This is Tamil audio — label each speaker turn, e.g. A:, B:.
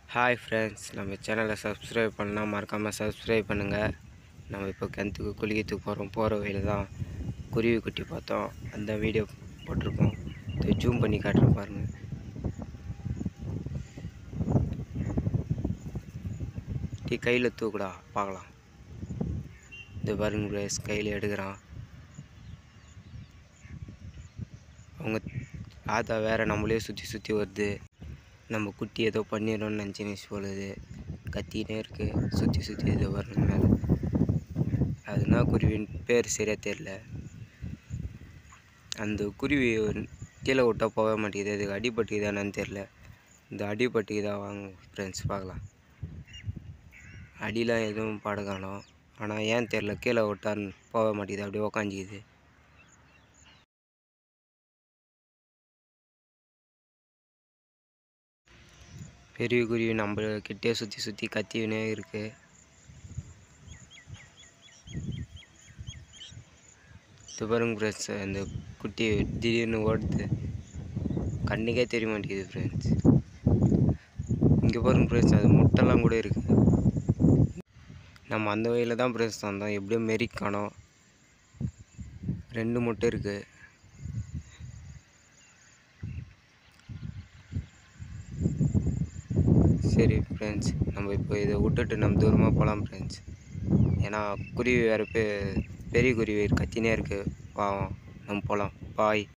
A: ஹாய் ஃப்ரெண்ட்ஸ் நம்ம சேனலை சப்ஸ்கிரைப் பண்ணால் மறக்காமல் சப்ஸ்கிரைப் பண்ணுங்கள் நம்ம இப்போ கிணத்துக்கு குளிக்கிறதுக்கு போகிறோம் போகிற வழியில் தான் குருவி குட்டி பார்த்தோம் அந்த வீடியோ போட்டிருக்கோம் இதை ஜூம் பண்ணி காட்டுறேன் பாருங்கள் டீ கையில் தூக்குடா பார்க்கலாம் இந்த பாருங்க ப்ளேஸ் கையில் எடுக்கிறான் அவங்க ஆத்தா வேற நம்மளே சுற்றி சுற்றி வருது நம்ம குட்டி ஏதோ பண்ணிடணும்னு நினச்சின்னு சொல்லுது கத்தினே இருக்கு சுற்றி சுற்றி ஏதோ வரணும் மேலே அதுனா குருவின்னு பேர் சரியாக தெரில அந்த குருவி கீழே விட்டா போக மாட்டேங்குது அதுக்கு அடிபட்டுக்குதானு தெரில இந்த அடிபட்டுக்குதா வாங்க ஃப்ரெண்ட்ஸ் பார்க்கலாம் அடிலாம் எதுவும் பாட காணோம் ஆனால் ஏன் தெரில கீழே விட்டான்னு போக மாட்டேங்குது அப்படியே உக்காஞ்சிக்குது பெரிய குருவி நம்ம கிட்டே சுற்றி சுற்றி கத்தினே இருக்கு இது பாருங்க ஃப்ரெண்ட்ஸ் அந்த குட்டி திடீர்னு ஓடுது கண்ணுக்கே தெரிய மாட்டேங்குது ஃப்ரெண்ட்ஸ் இங்கே பாருங்க ஃப்ரெண்ட்ஸ் அது முட்டைலாம் கூட இருக்கு நம்ம அந்த வழியில் தான் ஃப்ரெண்ட்ஸ் வந்தோம் எப்படியோ மெரி காணோம் ரெண்டு முட்டை இருக்குது சரி ஃப்ரெண்ட்ஸ் நம்ம இப்போ இதை விட்டுட்டு நம்ம தூரமாக போகலாம் ஃப்ரெண்ட்ஸ் ஏன்னா குருவி வேறு பெ பெரிய குருவி கத்தினே இருக்குது பாவம் நம்ம போகலாம் பாய்